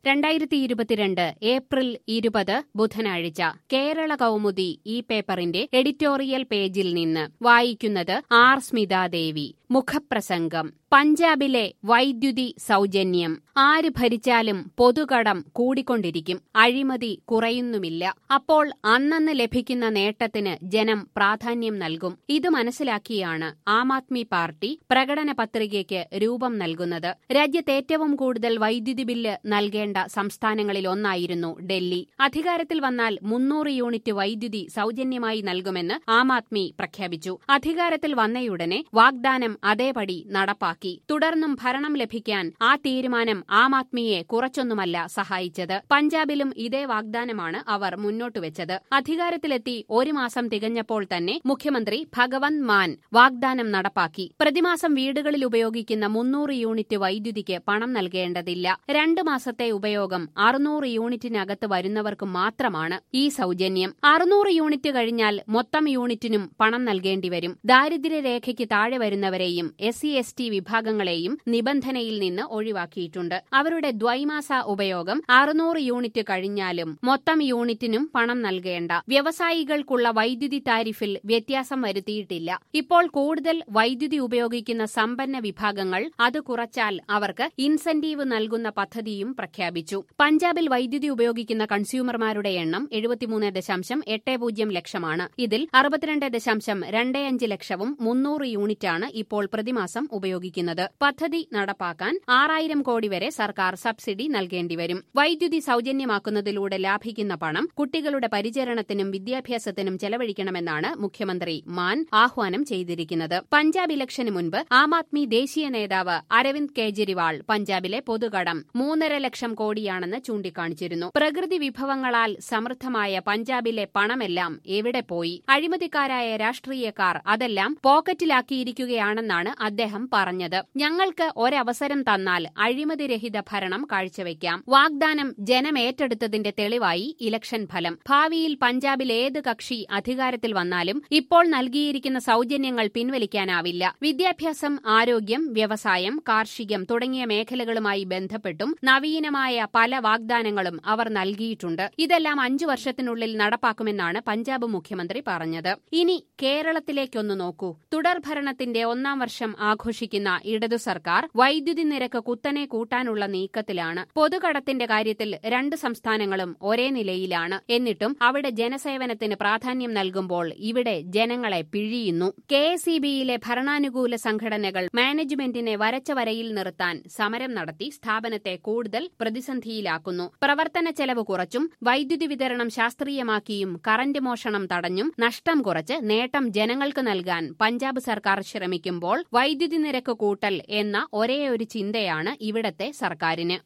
രണ്ടായിരത്തി ഇരുപത്തിരണ്ട് ഏപ്രിൽ ഇരുപത് ബുധനാഴ്ച കേരള കൗമുദി ഈ പേപ്പറിന്റെ എഡിറ്റോറിയൽ പേജിൽ നിന്ന് വായിക്കുന്നത് ആർ സ്മിതാദേവി മുഖപ്രസംഗം പഞ്ചാബിലെ വൈദ്യുതി സൗജന്യം ആര് ഭരിച്ചാലും പൊതുകടം കൂടിക്കൊണ്ടിരിക്കും അഴിമതി കുറയുന്നുമില്ല അപ്പോൾ അന്നന്ന് ലഭിക്കുന്ന നേട്ടത്തിന് ജനം പ്രാധാന്യം നൽകും ഇത് മനസ്സിലാക്കിയാണ് ആം ആദ്മി പാർട്ടി പ്രകടന പത്രികയ്ക്ക് രൂപം നൽകുന്നത് രാജ്യത്ത് ഏറ്റവും കൂടുതൽ വൈദ്യുതി ബില്ല് നൽകേണ്ട സംസ്ഥാനങ്ങളിൽ ഒന്നായിരുന്നു ഡൽഹി അധികാരത്തിൽ വന്നാൽ മുന്നൂറ് യൂണിറ്റ് വൈദ്യുതി സൗജന്യമായി നൽകുമെന്ന് ആം ആദ്മി പ്രഖ്യാപിച്ചു അധികാരത്തിൽ വന്നയുടനെ വാഗ്ദാനം അതേപടി നടപ്പാക്കി തുടർന്നും ഭരണം ലഭിക്കാൻ ആ തീരുമാനം ആം ആദ്മിയെ കുറച്ചൊന്നുമല്ല സഹായിച്ചത് പഞ്ചാബിലും ഇതേ വാഗ്ദാനമാണ് അവർ മുന്നോട്ടുവെച്ചത് അധികാരത്തിലെത്തി ഒരു മാസം തികഞ്ഞപ്പോൾ തന്നെ മുഖ്യമന്ത്രി ഭഗവന്ത് മാൻ വാഗ്ദാനം നടപ്പാക്കി പ്രതിമാസം വീടുകളിൽ ഉപയോഗിക്കുന്ന മുന്നൂറ് യൂണിറ്റ് വൈദ്യുതിക്ക് പണം നൽകേണ്ടതില്ല രണ്ട് മാസത്തെ ഉപയോഗം അറുന്നൂറ് യൂണിറ്റിനകത്ത് വരുന്നവർക്ക് മാത്രമാണ് ഈ സൗജന്യം അറുന്നൂറ് യൂണിറ്റ് കഴിഞ്ഞാൽ മൊത്തം യൂണിറ്റിനും പണം നൽകേണ്ടി വരും ദാരിദ്ര്യരേഖയ്ക്ക് താഴെ വരുന്നവരെയും എസ് സി എസ് ടി വിഭാഗങ്ങളെയും നിബന്ധനയിൽ നിന്ന് ഒഴിവാക്കിയിട്ടുണ്ട് അവരുടെ ദ്വൈമാസ ഉപയോഗം അറുന്നൂറ് യൂണിറ്റ് കഴിഞ്ഞാലും മൊത്തം യൂണിറ്റിനും പണം നൽകേണ്ട വ്യവസായികൾക്കുള്ള വൈദ്യുതി താരിഫിൽ വ്യത്യാസം വരുത്തിയിട്ടില്ല ഇപ്പോൾ കൂടുതൽ വൈദ്യുതി ഉപയോഗിക്കുന്ന സമ്പന്ന വിഭാഗങ്ങൾ അത് കുറച്ചാൽ അവർക്ക് ഇൻസെന്റീവ് നൽകുന്ന പദ്ധതിയും പ്രഖ്യാപിച്ചു പഞ്ചാബിൽ വൈദ്യുതി ഉപയോഗിക്കുന്ന കൺസ്യൂമർമാരുടെ എണ്ണം എഴുപത്തിമൂന്ന് ദശാംശം എട്ട് പൂജ്യം ലക്ഷമാണ് ഇതിൽ അറുപത്തിരണ്ട് ദശാംശം രണ്ട് അഞ്ച് ലക്ഷവും മുന്നൂറ് യൂണിറ്റാണ് ഇപ്പോൾ പ്രതിമാസം ഉപയോഗിക്കുന്നത് പദ്ധതി നടപ്പാക്കാൻ ആറായിരം കോടി വരെ സർക്കാർ സബ്സിഡി നൽകേണ്ടിവരും വൈദ്യുതി സൗജന്യമാക്കുന്നതിലൂടെ ലാഭിക്കുന്ന പണം കുട്ടികളുടെ പരിചരണത്തിനും വിദ്യാഭ്യാസത്തിനും ചെലവഴിക്കണമെന്നാണ് മുഖ്യമന്ത്രി മാൻ ആഹ്വാനം ചെയ്തിരിക്കുന്നത് പഞ്ചാബ് ഇലക്ഷന് മുൻപ് ആം ആദ്മി ദേശീയ നേതാവ് അരവിന്ദ് കെജ്രിവാൾ പഞ്ചാബിലെ പൊതുകടം മൂന്നര ലക്ഷം കോടിയാണെന്ന് ചൂണ്ടിക്കാണിച്ചിരുന്നു പ്രകൃതി വിഭവങ്ങളാൽ സമൃദ്ധമായ പഞ്ചാബിലെ പണമെല്ലാം എവിടെ പോയി അഴിമതിക്കാരായ രാഷ്ട്രീയക്കാർ അതെല്ലാം പോക്കറ്റിലാക്കിയിരിക്കുകയാണെന്നാണ് അദ്ദേഹം പറഞ്ഞത് ഞങ്ങൾക്ക് ഒരവസരം തന്നാൽ അഴിമതിരഹിത ഭരണം കാഴ്ചവെക്കാം വാഗ്ദാനം ജനമേറ്റെടുത്തതിന്റെ തെളിവായി ഇലക്ഷൻ ഫലം ഭാവിയിൽ പഞ്ചാബിൽ ഏത് കക്ഷി അധികാരത്തിൽ വന്നാലും ഇപ്പോൾ നൽകിയിരിക്കുന്ന സൗജന്യങ്ങൾ പിൻവലിക്കാനാവില്ല വിദ്യാഭ്യാസം ആരോഗ്യം വ്യവസായം കാർഷികം തുടങ്ങിയ മേഖലകളുമായി ബന്ധപ്പെട്ടും നവീനമായ പല വാഗ്ദാനങ്ങളും അവർ നൽകിയിട്ടുണ്ട് ഇതെല്ലാം അഞ്ചു വർഷത്തിനുള്ളിൽ നടപ്പാക്കുമെന്നാണ് പഞ്ചാബ് മുഖ്യമന്ത്രി പറഞ്ഞത് ഇനി കേരളത്തിലേക്കൊന്നു നോക്കൂ തുടർഭരണത്തിന്റെ ഒന്നാം വർഷം ആഘോഷിക്കുന്ന ഇടതു സർക്കാർ വൈദ്യുതി നിരക്ക് കുത്തനെ കൂട്ടാനുള്ള നീക്കത്തിലാണ് പൊതുകടത്തിന്റെ കാര്യത്തിൽ രണ്ട് സംസ്ഥാനങ്ങളും ഒരേ നിലയിലാണ് എന്നിട്ടും അവിടെ ജനസേവനത്തിന് പ്രാധാന്യം നൽകുമ്പോൾ ഇവിടെ ജനങ്ങളെ പിഴിയുന്നു കെ എസ് ഇ ബിയിലെ ഭരണാനുകൂല സംഘടനകൾ മാനേജ്മെന്റിനെ വരച്ച വരയിൽ നിർത്താൻ സമരം നടത്തി സ്ഥാപനത്തെ കൂടുതൽ പ്രതിസന്ധിയിലാക്കുന്നു പ്രവർത്തന ചെലവ് കുറച്ചും വൈദ്യുതി വിതരണം ശാസ്ത്രീയമാക്കിയും കറന്റ് മോഷണം തടഞ്ഞും നഷ്ടം കുറച്ച് നേട്ടം ജനങ്ങൾക്ക് നൽകാൻ പഞ്ചാബ് സർക്കാർ ശ്രമിക്കുമ്പോൾ വൈദ്യുതി നിരക്ക് കൂട്ടൽ എന്ന ഒരേയൊരു ചിന്തയാണ് ഇവിടത്തെ സർക്കാരിന്